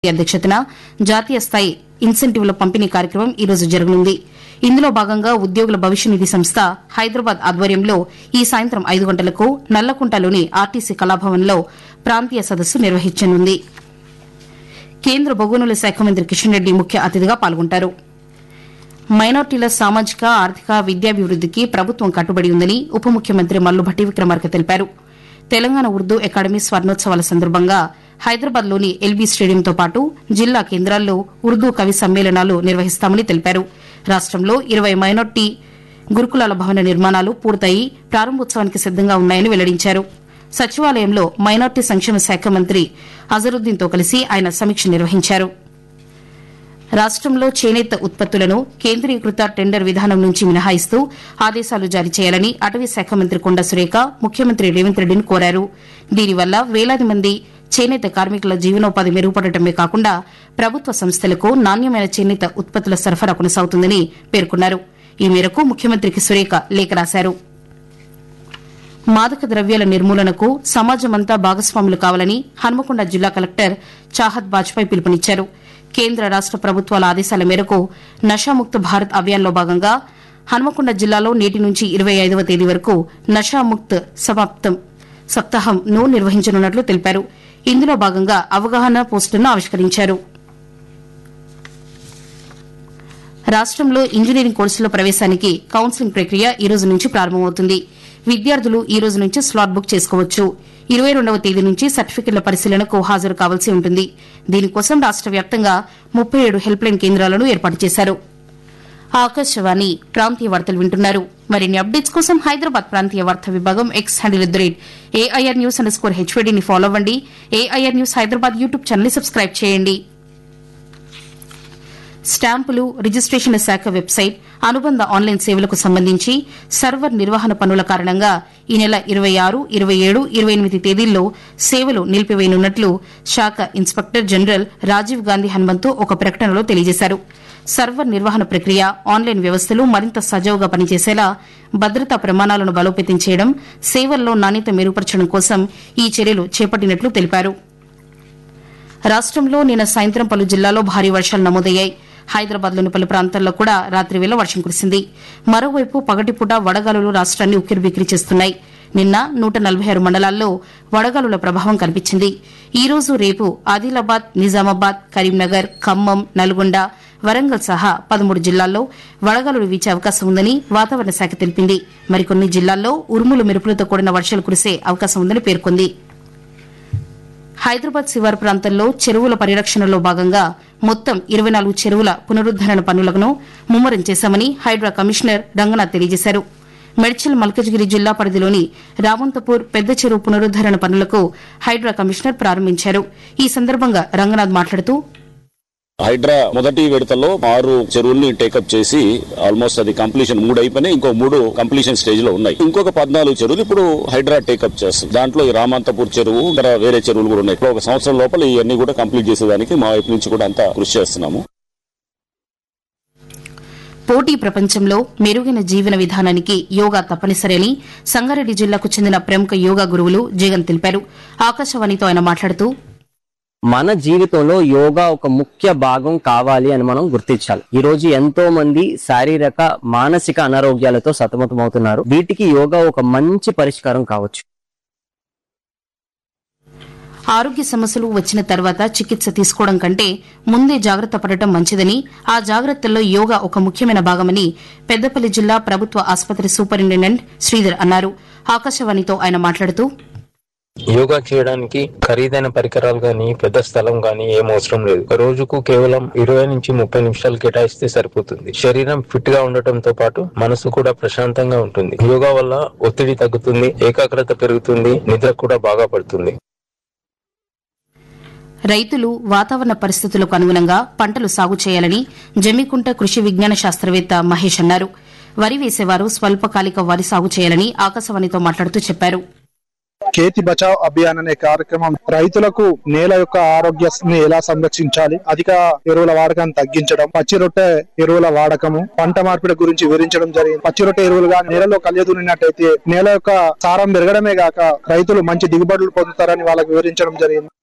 అధ్యక్షతన జాతీయ స్థాయి ఇన్సెంటివ్ల పంపిణీ కార్యక్రమం ఈ రోజు జరగనుంది ఇందులో భాగంగా ఉద్యోగుల భవిష్య నిధి సంస్థ హైదరాబాద్ ఆధ్వర్యంలో ఈ సాయంత్రం ఐదు గంటలకు నల్లకుంటలోని ఆర్టీసీ కళాభవన్లో ప్రాంతీయ సదస్సు నిర్వహించనుంది కేంద్ర బొగ్గునుల శాఖ మంత్రి కిషన్ రెడ్డి ముఖ్య అతిథిగా పాల్గొంటారు మైనార్టీల సామాజిక ఆర్థిక విద్యాభివృద్దికి ప్రభుత్వం కట్టుబడి ఉందని ఉప ముఖ్యమంత్రి మల్లుభట్టి విక్రమార్క తెలిపారు తెలంగాణ ఉర్దూ అకాడమీ స్వర్ణోత్సవాల సందర్భంగా హైదరాబాద్లోని ఎల్బీ స్టేడియంతో పాటు జిల్లా కేంద్రాల్లో ఉర్దూ కవి సమ్మేళనాలు నిర్వహిస్తామని తెలిపారు రాష్టంలో ఇరవై మైనార్టీ గురుకులాల భవన నిర్మాణాలు పూర్తయి ప్రారంభోత్సవానికి సిద్దంగా ఉన్నాయని వెల్లడించారు సచివాలయంలో మైనార్టీ సంక్షేమ శాఖ మంత్రి అజరుద్దీన్తో కలిసి ఆయన సమీక్ష నిర్వహించారు రాష్టంలో చేనేత ఉత్పత్తులను కేంద్రీకృత టెండర్ విధానం నుంచి మినహాయిస్తూ ఆదేశాలు జారీ చేయాలని అటవీ శాఖ మంత్రి కొండ సురేఖ ముఖ్యమంత్రి రేవంత్ రెడ్డిని కోరారు దీనివల్ల వేలాది మంది చేనేత కార్మికుల జీవనోపాధి మెరుగుపడటమే కాకుండా ప్రభుత్వ సంస్థలకు నాణ్యమైన చేనేత ఉత్పత్తుల సరఫరా కొనసాగుతుందని పేర్కొన్నారు ఈ మేరకు ముఖ్యమంత్రికి సురేఖ లేఖ రాశారు మాదక ద్రవ్యాల నిర్మూలనకు సమాజమంతా భాగస్వాములు కావాలని హన్మకొండ జిల్లా కలెక్టర్ చాహత్ బాజ్పాయ్ పిలుపునిచ్చారు కేంద్ర రాష్ట ప్రభుత్వాల ఆదేశాల మేరకు నషాముక్త భారత్ అభియాన్లో భాగంగా హన్మకొండ జిల్లాలో నేటి నుంచి ఇరవై ఐదవ తేదీ వరకు నషాముక్త్ సమాప్తం సప్తాహంను నిర్వహించనున్నట్లు తెలిపారు ఇందులో భాగంగా అవగాహన పోస్టులను ఆవిష్కరించారు రాష్టంలో ఇంజనీరింగ్ కోర్సుల ప్రవేశానికి కౌన్సిలింగ్ ప్రక్రియ ఈ రోజు నుంచి ప్రారంభమవుతుంది విద్యార్థులు ఈ రోజు నుంచి స్లాట్ బుక్ చేసుకోవచ్చు ఇరవై రెండవ తేదీ నుంచి సర్టిఫికెట్ల పరిశీలనకు హాజరు కావాల్సి ఉంటుంది దీనికోసం రాష్ట వ్యాప్తంగా ముప్పై ఏడు హెల్ప్ లైన్ కేంద్రాలను ఏర్పాటు చేశారు ఆకాశవాణి ప్రాంతీయ వార్తలు వింటున్నారు మరిన్ని అప్డేట్స్ కోసం హైదరాబాద్ ప్రాంతీయ వార్తా విభాగం X handle at the rate AIR news underscore స్కోర్ హెచ్వీడీని ఫాలో అవ్వండి AIR news Hyderabad YouTube channel subscribe చేయండి స్టాంపులు రిజిస్టేషన్ల శాఖ వెబ్సైట్ అనుబంధ ఆన్లైన్ సేవలకు సంబంధించి సర్వర్ నిర్వహణ పనుల కారణంగా ఈ నెల ఇరవై ఆరు ఇరవై ఏడు ఇరవై ఎనిమిది తేదీల్లో సేవలు నిలిపివేయనున్నట్లు శాఖ ఇన్స్పెక్టర్ జనరల్ రాజీవ్ గాంధీ హనుమంతు ఒక ప్రకటనలో తెలియజేశారు సర్వర్ నిర్వహణ ప్రక్రియ ఆన్లైన్ వ్యవస్థలు మరింత సజావుగా పనిచేసేలా భద్రతా ప్రమాణాలను బలోపేతం చేయడం సేవల్లో నాణ్యత మెరుగుపరచడం కోసం ఈ చర్యలు చేపట్టినట్లు తెలిపారు రాష్టంలో నిన్న సాయంత్రం పలు జిల్లాల్లో భారీ వర్షాలు నమోదయ్యాయి హైదరాబాద్లోని పలు ప్రాంతాల్లో కూడా రాత్రి వేళ వర్షం కురిసింది మరోవైపు పగటిపూట వడగాలులు రాష్ట్రాన్ని ఉక్కిరిబిక్కిరి చేస్తున్నాయి నిన్న నూట నలభై ఆరు మండలాల్లో వడగాలుల ప్రభావం కనిపించింది ఈ రోజు రేపు ఆదిలాబాద్ నిజామాబాద్ కరీంనగర్ ఖమ్మం నల్గొండ వరంగల్ సహా పదమూడు జిల్లాల్లో వడగాలులు వీచే అవకాశం ఉందని వాతావరణ శాఖ తెలిపింది మరికొన్ని జిల్లాల్లో ఉరుములు మెరుపులతో కూడిన వర్షాలు కురిసే అవకాశం ఉందని పేర్కొంది హైదరాబాద్ శివారు ప్రాంతంలో చెరువుల పరిరక్షణలో భాగంగా మొత్తం ఇరవై నాలుగు చెరువుల పునరుద్దరణ పనులను ముమ్మరం చేశామని హైడ్రా కమిషనర్ రంగనాథ్ తెలియజేశారు మెడ్చల్ మల్కజ్గిరి జిల్లా పరిధిలోని రావంతపూర్ పెద్ద చెరువు పునరుద్దరణ పనులకు హైడ్రా కమిషనర్ ప్రారంభించారు ఈ సందర్భంగా రంగనాథ్ మాట్లాడుతూ హైడ్రా మొదటి విడతలో ఆరు చెరువుల్ని టేకప్ చేసి ఆల్మోస్ట్ అది కంప్లీషన్ మూడు అయిపోయినాయి ఇంకో మూడు కంప్లీషన్ స్టేజ్ లో ఉన్నాయి ఇంకొక పద్నాలుగు చెరువులు ఇప్పుడు హైడ్రా టేకప్ చేస్తుంది దాంట్లో ఈ రామంతపూర్ చెరువు ఇంకా వేరే చెరువులు కూడా ఉన్నాయి ఇప్పుడు ఒక సంవత్సరం లోపల ఇవన్నీ కూడా కంప్లీట్ చేసేదానికి మా వైపు నుంచి కూడా అంతా కృషి చేస్తున్నాము పోటీ ప్రపంచంలో మెరుగైన జీవన విధానానికి యోగా తప్పనిసరి అని సంగారెడ్డి జిల్లాకు చెందిన ప్రముఖ యోగా గురువులు జగన్ తెలిపారు ఆకాశవాణితో ఆయన మాట్లాడుతూ మన జీవితంలో యోగా ఒక ముఖ్య భాగం కావాలి అని మనం గుర్తించాలి ఈ రోజు ఎంతో మంది శారీరక మానసిక అనారోగ్యాలతో సతమతమవుతున్నారు వీటికి యోగా ఒక మంచి పరిష్కారం కావచ్చు ఆరోగ్య సమస్యలు వచ్చిన తర్వాత చికిత్స తీసుకోవడం కంటే ముందే జాగ్రత్త పడటం మంచిదని ఆ జాగ్రత్తల్లో యోగా ఒక ముఖ్యమైన భాగమని పెద్దపల్లి జిల్లా ప్రభుత్వ ఆసుపత్రి సూపరింటెండెంట్ శ్రీధర్ అన్నారు ఆకాశవాణితో ఆయన మాట్లాడుతూ యోగా చేయడానికి ఖరీదైన పరికరాలు గాని పెద్ద స్థలం గాని ఏం అవసరం లేదు రోజుకు కేవలం ఇరవై నుంచి ముప్పై నిమిషాలు కేటాయిస్తే సరిపోతుంది శరీరం ఫిట్ గా ఉండటంతో పాటు మనసు కూడా ప్రశాంతంగా ఉంటుంది యోగా వల్ల ఒత్తిడి తగ్గుతుంది ఏకాగ్రత పెరుగుతుంది నిద్ర కూడా బాగా పడుతుంది రైతులు వాతావరణ పరిస్థితులకు అనుగుణంగా పంటలు సాగు చేయాలని జమ్మికుంట కృషి విజ్ఞాన శాస్త్రవేత్త మహేష్ అన్నారు వరి వేసేవారు స్వల్పకాలిక వరి సాగు చేయాలని ఆకాశవాణితో మాట్లాడుతూ చెప్పారు కేతి బచావ్ అభియాన్ అనే కార్యక్రమం రైతులకు నేల యొక్క ఆరోగ్యాన్ని ఎలా సంరక్షించాలి అధిక ఎరువుల వాడకాన్ని తగ్గించడం పచ్చి రొట్టె ఎరువుల వాడకము పంట మార్పిడి గురించి వివరించడం జరిగింది పచ్చి రొట్టె ఎరువులుగా నేలలో కలియదున్నట్టయితే నేల యొక్క సారం పెరగడమే గాక రైతులు మంచి దిగుబడులు పొందుతారని వాళ్ళకి వివరించడం జరిగింది